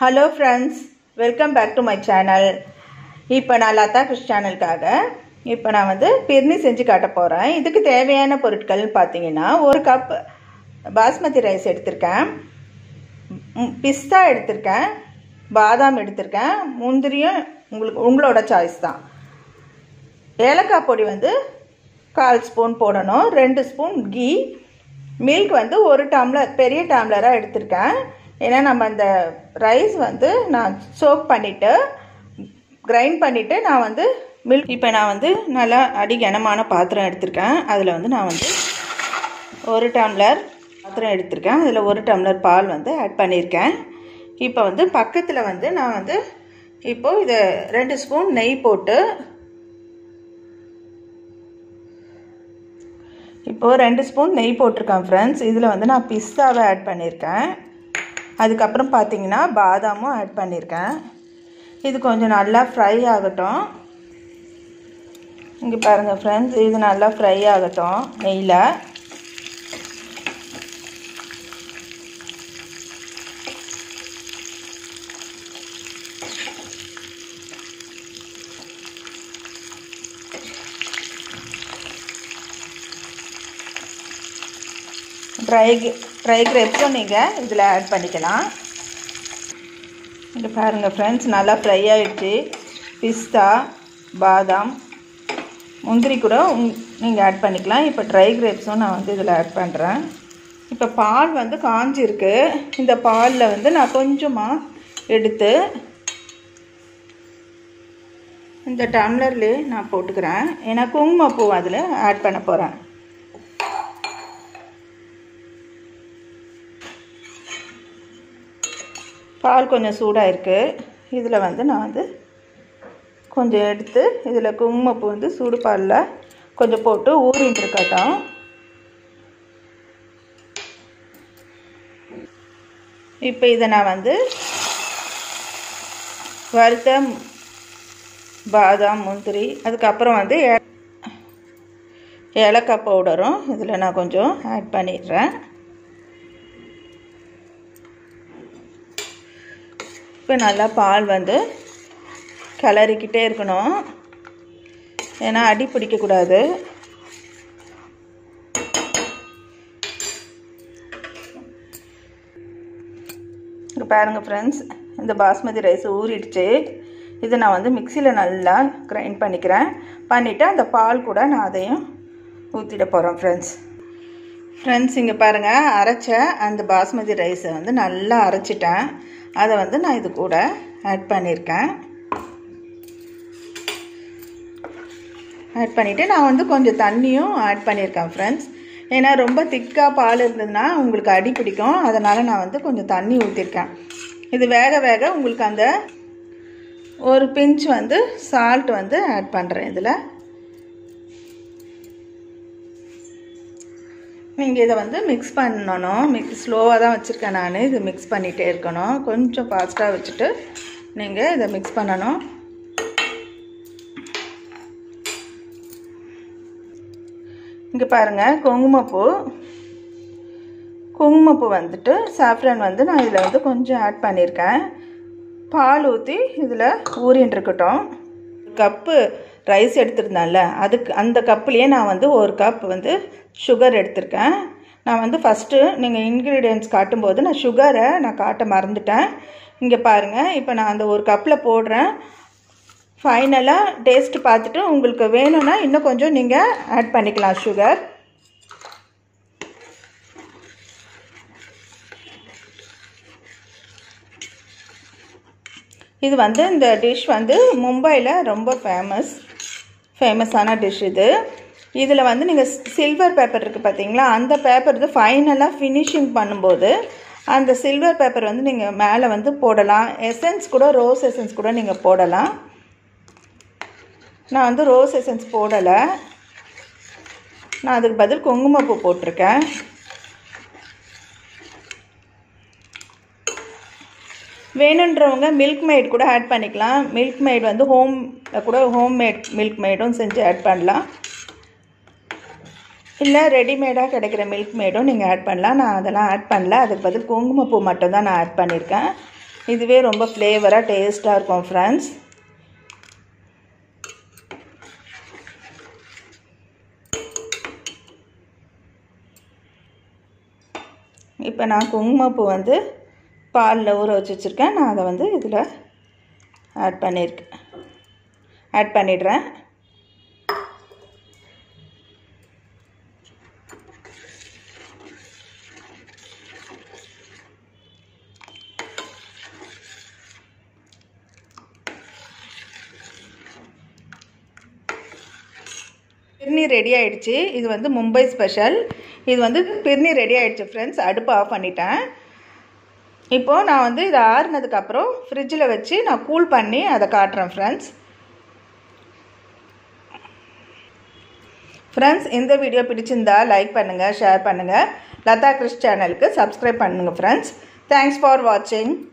hello friends welcome back to my channel இப்போ நான் லதா கிருஷ் சேனலுக்காக இப்போ நான் வந்து பிர்னி செஞ்சு காட்ட போகிறேன் இதுக்கு தேவையான பொருட்கள்னு பார்த்தீங்கன்னா ஒரு கப் பாஸ்மதி ரைஸ் எடுத்திருக்கேன் ம், பிஸ்தா எடுத்திருக்கேன் பாதாம் எடுத்திருக்கேன் முந்திரியும் உங்களுக்கு உங்களோட சாய்ஸ் தான் ஏலக்காய் பொடி வந்து கால் ஸ்பூன் போடணும் ரெண்டு ஸ்பூன் கீ மில்க் வந்து ஒரு டம்ளர் பெரிய டம்ளராக எடுத்திருக்கேன் ஏன்னா நம்ம அந்த ரைஸ் வந்து நான் சோக் பண்ணிவிட்டு கிரைண்ட் பண்ணிவிட்டு நான் வந்து மில்க் இப்போ நான் வந்து நல்லா அடி கனமான பாத்திரம் எடுத்திருக்கேன் அதில் வந்து நான் வந்து ஒரு டம்ளர் பாத்திரம் எடுத்திருக்கேன் அதில் ஒரு டம்ளர் பால் வந்து ஆட் பண்ணியிருக்கேன் இப்போ வந்து பக்கத்தில் வந்து நான் வந்து இப்போது இதை ரெண்டு ஸ்பூன் நெய் போட்டு இப்போது ரெண்டு ஸ்பூன் நெய் போட்டிருக்கேன் ஃப்ரெண்ட்ஸ் இதில் வந்து நான் பிஸ்தாவை ஆட் பண்ணியிருக்கேன் அதுக்கப்புறம் பார்த்தீங்கன்னா பாதாமும் ஆட் பண்ணியிருக்கேன் இது கொஞ்சம் நல்லா ஃப்ரை ஆகட்டும் இங்கே பாருங்கள் ஃப்ரெண்ட்ஸ் இது நல்லா ஃப்ரை ஆகட்டும் நெய்யில் ட்ரை ட்ரை கிரேப்ஸும் நீங்கள் இதில் ஆட் பண்ணிக்கலாம் இங்கே பாருங்கள் ஃப்ரெண்ட்ஸ் நல்லா ஃப்ரை ஆகிடுச்சு பிஸ்தா பாதாம் முந்திரி கூட நீங்கள் ஆட் பண்ணிக்கலாம் இப்போ ட்ரை கிரேப்ஸும் நான் வந்து இதில் ஆட் பண்ணுறேன் இப்போ பால் வந்து காஞ்சிருக்கு இந்த பாலில் வந்து நான் கொஞ்சமாக எடுத்து இந்த டம்ளர்லேயே நான் போட்டுக்கிறேன் ஏன்னா குங்குமப்பூ அதில் ஆட் பண்ண போகிறேன் பால் கொஞ்சம் சூடாக இருக்குது இதில் வந்து நான் வந்து கொஞ்சம் எடுத்து இதில் குங்குமப்பூ வந்து சூடு பாலில் கொஞ்சம் போட்டு ஊறிட்டு இருக்கட்டும் இப்போ இதை நான் வந்து வறுத்த பாதாம் முந்திரி அதுக்கப்புறம் வந்து ஏ- ஏலக்காய் பவுடரும் இதில் நான் கொஞ்சம் ஆட் பண்ணிடுறேன் இப்போ நல்லா பால் வந்து கிளறிக்கிட்டே இருக்கணும் ஏன்னா அடி பிடிக்கக்கூடாது இங்கே பாருங்கள் ஃப்ரெண்ட்ஸ் இந்த பாஸ்மதி ரைஸ் ஊறிடுச்சு இதை நான் வந்து மிக்சியில் நல்லா கிரைண்ட் பண்ணிக்கிறேன் பண்ணிவிட்டு அந்த பால் கூட நான் அதையும் ஊற்றிட போகிறேன் ஃப்ரெண்ட்ஸ் ஃப்ரெண்ட்ஸ் இங்கே பாருங்கள் அரைச்ச அந்த பாஸ்மதி ரைஸை வந்து நல்லா அரைச்சிட்டேன் அதை வந்து நான் இது கூட ஆட் பண்ணியிருக்கேன் ஆட் பண்ணிவிட்டு நான் வந்து கொஞ்சம் தண்ணியும் ஆட் பண்ணியிருக்கேன் ஃப்ரெண்ட்ஸ் ஏன்னா ரொம்ப திக்காக பால் இருந்ததுன்னா உங்களுக்கு அடி பிடிக்கும் அதனால் நான் வந்து கொஞ்சம் தண்ணி ஊற்றிருக்கேன் இது வேக வேக உங்களுக்கு அந்த ஒரு பிஞ்ச் வந்து சால்ட் வந்து ஆட் பண்ணுறேன் இதில் நீங்கள் இதை வந்து மிக்ஸ் பண்ணணும் மிக்ஸ் ஸ்லோவாக தான் வச்சுருக்கேன் நான் இது மிக்ஸ் பண்ணிகிட்டே இருக்கணும் கொஞ்சம் ஃபாஸ்ட்டாக வச்சுட்டு நீங்கள் இதை மிக்ஸ் பண்ணணும் இங்கே பாருங்கள் குங்குமப்பூ குங்குமப்பூ வந்துட்டு சாஃப்ரான் வந்து நான் இதில் வந்து கொஞ்சம் ஆட் பண்ணியிருக்கேன் பால் ஊற்றி இதில் ஊறின்னு இருக்கட்டும் கப்பு ரைஸ் எடுத்திருந்தேன்ல அதுக்கு அந்த கப்புலேயே நான் வந்து ஒரு கப் வந்து சுகர் எடுத்திருக்கேன் நான் வந்து ஃபஸ்ட்டு நீங்கள் இன்க்ரீடியன்ட்ஸ் காட்டும்போது நான் சுகரை நான் காட்ட மறந்துட்டேன் இங்கே பாருங்கள் இப்போ நான் அந்த ஒரு கப்பில் போடுறேன் ஃபைனலாக டேஸ்ட் பார்த்துட்டு உங்களுக்கு வேணும்னா இன்னும் கொஞ்சம் நீங்கள் ஆட் பண்ணிக்கலாம் சுகர் இது வந்து இந்த டிஷ் வந்து மும்பையில் ரொம்ப ஃபேமஸ் ஃபேமஸான டிஷ் இது இதில் வந்து நீங்கள் சில்வர் பேப்பர் இருக்குது பார்த்தீங்களா அந்த பேப்பர் இது ஃபைனலாக ஃபினிஷிங் பண்ணும்போது அந்த சில்வர் பேப்பர் வந்து நீங்கள் மேலே வந்து போடலாம் எசன்ஸ் கூட ரோஸ் எசன்ஸ் கூட நீங்கள் போடலாம் நான் வந்து ரோஸ் எசன்ஸ் போடலை நான் அதுக்கு பதில் குங்குமப்பூ போட்டிருக்கேன் வேணுன்றவங்க மில்க் மேட் கூட ஆட் பண்ணிக்கலாம் மில்க் மேட் வந்து ஹோம் கூட ஹோம் மேட் மில்க் மேடும் செஞ்சு ஆட் பண்ணலாம் இல்லை ரெடிமேடாக கிடைக்கிற மில்க் மேடும் நீங்கள் ஆட் பண்ணலாம் நான் அதெல்லாம் ஆட் பண்ணல அதுக்கு பதில் குங்குமப்பூ மட்டும் தான் நான் ஆட் பண்ணியிருக்கேன் இதுவே ரொம்ப ஃப்ளேவராக டேஸ்ட்டாக இருக்கும் ஃப்ரெண்ட்ஸ் இப்போ நான் குங்குமப்பூ வந்து பாலில் ஊற வச்சு வச்சுருக்கேன் நான் அதை வந்து இதில் ஆட் பண்ணியிருக்கேன் ஆட் பண்ணிடுறேன் பிர்னி ரெடி ஆயிடுச்சு இது வந்து மும்பை ஸ்பெஷல் இது வந்து பிர்னி ரெடி ஆயிடுச்சு ஃப்ரெண்ட்ஸ் அடுப்பு ஆஃப் பண்ணிட்டேன் இப்போது நான் வந்து இதை ஆறுனதுக்கப்புறம் ஃப்ரிட்ஜில் வச்சு நான் கூல் பண்ணி அதை காட்டுறேன் ஃப்ரெண்ட்ஸ் ஃப்ரெண்ட்ஸ் இந்த வீடியோ பிடிச்சிருந்தா லைக் பண்ணுங்கள் ஷேர் பண்ணுங்கள் லதா கிறிஸ் சேனலுக்கு சப்ஸ்கிரைப் பண்ணுங்கள் ஃப்ரெண்ட்ஸ் தேங்க்ஸ் ஃபார் வாட்சிங்